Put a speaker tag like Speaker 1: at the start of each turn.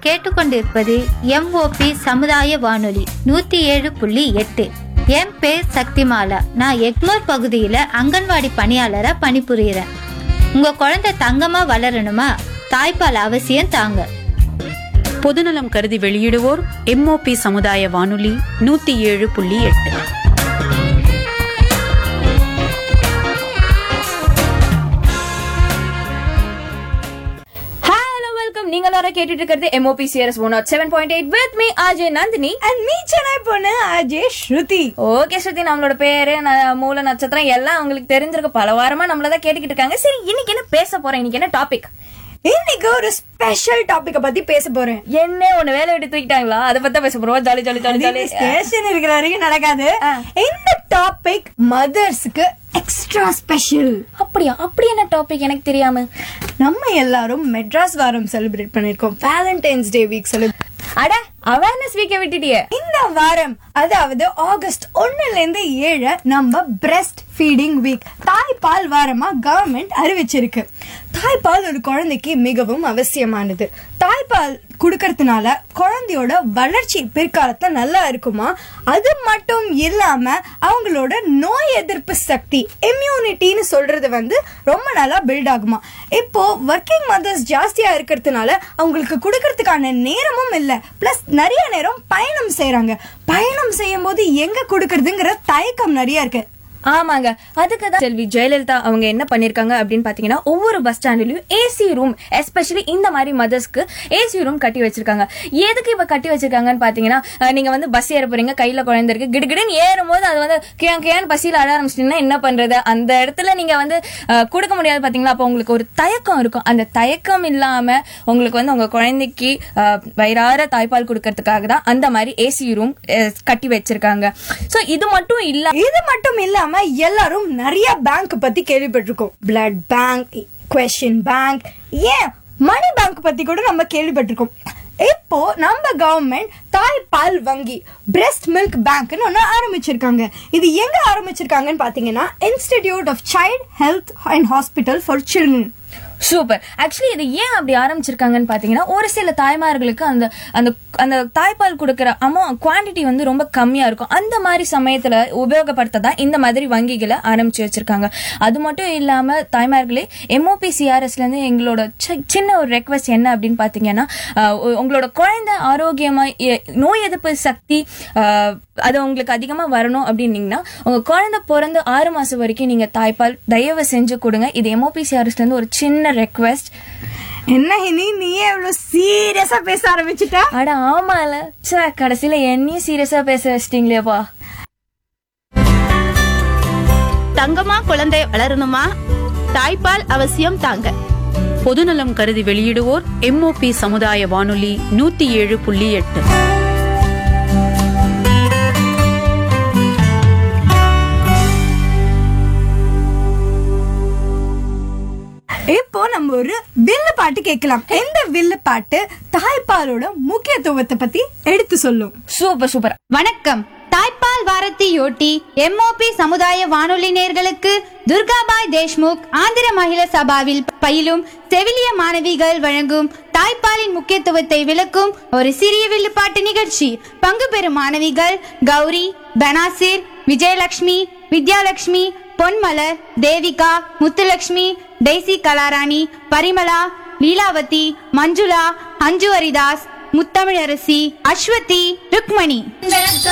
Speaker 1: கேட்டுக்கொண்டிருப்பது எம்ஓபி சமுதாய வானொலி நூத்தி ஏழு புள்ளி எட்டு என் பேர் சக்திமாலா நான் எக்மோர் பகுதியில அங்கன்வாடி பணியாளரா பணிபுரியறேன் உங்க குழந்தை தங்கமா வளரணுமா தாய்ப்பால் அவசியம் தாங்க
Speaker 2: பொதுநலம் கருதி வெளியிடுவோர் எம்ஓபி சமுதாய வானொலி நூத்தி ஏழு புள்ளி எட்டு
Speaker 3: ஹலோ வெல்கம் நீங்க எல்லாரும் கேட்டுட்டு இருக்கிறது MOP CRS one nought seven point eight with me Ajay Nandini
Speaker 4: and me Chennai பொண்ணு அஜய் ஸ்ருதி
Speaker 3: ஓகே ஸ்ருதி நம்மளோட பேரு ந- மூல நட்சத்திரம் எல்லாம் உங்களுக்கு தெரிஞ்சிருக்கு பல வாரமா நம்மள தான் கேட்டுக்கிட்டு இருக்காங்க சரி இன்னைக்கு என்ன பேச போறேன் இன்னைக்கு என்ன டாபிக்
Speaker 4: இன்னைக்கு ஒரு ஸ்பெஷல் டாபிக்க பத்தி பேச போறேன்
Speaker 3: என்ன ஒண்ணு வேலை விட்டு தூக்கிட்டாங்களா அதை பத்தி தான் பேச போறோம் jolly jolly jolly jolly
Speaker 4: station இருக்கிற வரைக்கும் நடக்காது இந்த டாபிக் மதர்ஸ்க்கு எக்ஸ்ட்ரா ஸ்பெஷல்
Speaker 3: அப்படியா அப்படி என்ன டாபிக் எனக்கு தெரியாம
Speaker 4: நம்ம எல்லாரும் மெட்ராஸ் வாரம் செலிப்ரேட் பண்ணிருக்கோம் வேலண்டைன்ஸ் டே வீக் செலிப்ரேட்
Speaker 3: அட அவேர்னஸ் வீக்க விட்டுட்டியே
Speaker 4: இந்த வாரம் அதாவது ஆகஸ்ட் ஒண்ணுல இருந்து ஏழு நம்ம பிரஸ்ட் ஃபீடிங் வீக் தாய்ப்பால் வாரமா கவர்மெண்ட் அறிவிச்சிருக்கு தாய்ப்பால் ஒரு குழந்தைக்கு மிகவும் அவசியமானது தாய்ப்பால் கொடுக்கறதுனால குழந்தையோட வளர்ச்சி பிற்காலத்துல நல்லா இருக்குமா அது மட்டும் இல்லாம அவங்களோட நோய் எதிர்ப்பு சக்தி இம்யூனிட்டின்னு சொல்றது வந்து ரொம்ப நல்லா பில்ட் ஆகுமா இப்போ ஒர்க்கிங் மதர்ஸ் ஜாஸ்தியா இருக்கிறதுனால அவங்களுக்கு கொடுக்கறதுக்கான நேரமும் இல்ல பிளஸ் நிறைய நேரம் பயணம் செய்யறாங்க பயணம் செய்யும் போது எங்க கொடுக்கறதுங்கிற தயக்கம் நிறைய இருக்கு
Speaker 3: ஆமாங்க அதுக்கு தான் செல்வி ஜெயலலிதா அவங்க என்ன பண்ணிருக்காங்க அப்படின்னு பாத்தீங்கன்னா ஒவ்வொரு பஸ் ஸ்டாண்ட்லயும் ஏசி ரூம் எஸ்பெஷலி இந்த மாதிரி மதர்ஸ்க்கு ஏசி ரூம் கட்டி வச்சிருக்காங்க எதுக்கு இப்ப கட்டி வச்சிருக்காங்கன்னு பாத்தீங்கன்னா அஹ், நீங்க வந்து பஸ் ஏற போறீங்க கையில குழந்தை இருக்கு கிடுகிடுன்னு ஏறும் போது அது வந்து கியான் கியான் பசியில அழ ஆரம்பிச்சிட்டீங்கன்னா என்ன பண்றது அந்த இடத்துல நீங்க வந்து அஹ், கொடுக்க முடியாது பாத்தீங்களா அப்போ உங்களுக்கு ஒரு தயக்கம் இருக்கும் அந்த தயக்கம் இல்லாம உங்களுக்கு வந்து உங்க குழந்தைக்கு அஹ், வயிறார தாய்ப்பால் கொடுக்கறதுக்காக தான் அந்த மாதிரி ஏசி ரூம் கட்டி வச்சிருக்காங்க சோ இது மட்டும் இல்ல
Speaker 4: இது மட்டும் இல்லாம எல்லாரும் நிறைய பேங்க் பத்தி கேள்விப்பட்டிருக்கோம் பிளட் பேங்க் கொஷின் பேங்க் ஏன் மணி பேங்க் பத்தி கூட நம்ம கேள்விப்பட்டிருக்கோம் இப்போ நம்ம கவர்மெண்ட் தாய்ப்பால் வங்கி பிரஸ்ட் மில்க் பேங்க்னு ஒன்று ஆரம்பிச்சிருக்காங்க இது எங்க ஆரம்பிச்சிருக்காங்கன்னு பாத்தீங்கன்னா institute of child health and hospital for children
Speaker 3: super actually இது ஏன் அப்படி ஆரம்பிச்சிருக்காங்கன்னு பாத்தீங்கன்னா ஒரு சில தாய்மார்களுக்கு அந்த அந்த அந்த தாய்ப்பால் கொடுக்கிற அமௌண்ட் குவாண்டிட்டி வந்து ரொம்ப கம்மியா இருக்கும் அந்த மாதிரி சமயத்துல உபயோகப்படுத்த தான் இந்த மாதிரி வங்கிகளை ஆரம்பிச்சு வச்சிருக்காங்க அது மட்டும் இல்லாம தாய்மார்களே எம்ஓபி சிஆர்எஸ்ல இருந்து எங்களோட சி- சின்ன ஒரு ரெக்வஸ்ட் என்ன அப்படின்னு பாத்தீங்கன்னா ஆஹ், உ- உங்களோட குழந்தை ஆரோக்கியமா எ- நோய் எதிர்ப்பு சக்தி ஆஹ், அது உங்களுக்கு அதிகமா வரணும் அப்படின்னீங்கன்னா உங்க குழந்தை பிறந்து ஆறு மாசம் வரைக்கும் நீங்க தாய்ப்பால் தயவு செஞ்சு கொடுங்க இது எம்ஓபி சிஆர்எஸ்ல இருந்து ஒரு சின்ன ரெக்வெஸ்ட்
Speaker 4: என்ன இனி நீயே எவ்வளவு சீரியஸா பேச ஆரம்பிச்சிட்ட
Speaker 3: அட ஆமால சே கடைசியில என்னையும் சீரியஸா பேச வச்சிட்டீங்களேப்பா
Speaker 5: தங்கமா குழந்தை வளரணுமா தாய்ப்பால் அவசியம் தாங்க
Speaker 2: பொதுநலம் கருதி வெளியிடுவோர் எம்ஓபி சமுதாய வானொலி நூத்தி ஏழு புள்ளி எட்டு
Speaker 4: இப்போ நம்ம ஒரு வில்லு பாட்டு கேட்கலாம் எந்த வில்லு பாட்டு தாய்ப்பாலோட முக்கியத்துவத்தை பத்தி எடுத்து சொல்லும்
Speaker 3: சூப்பர் சூப்பர்
Speaker 1: வணக்கம் தாய்ப்பால் வாரத்தையொட்டி எம்ஓபி சமுதாய வானொலி நேர்களுக்கு துர்காபாய் தேஷ்முக் ஆந்திர மகிழா சபாவில் பயிலும் செவிலிய மாணவிகள் வழங்கும் தாய்ப்பாலின் முக்கியத்துவத்தை விளக்கும் ஒரு சிறிய வில்லுப்பாட்டு நிகழ்ச்சி பங்கு பெறும் மாணவிகள் கௌரி பனாசிர் விஜயலட்சுமி வித்யாலட்சுமி பொன்மலர் தேவிகா முத்துலட்சுமி டெய்சி கலாராணி பரிமளா லீலாவதி மஞ்சுளா அஞ்சு ஹரிதாஸ் முத்தமிழரசி அஸ்வதி ருக்மணி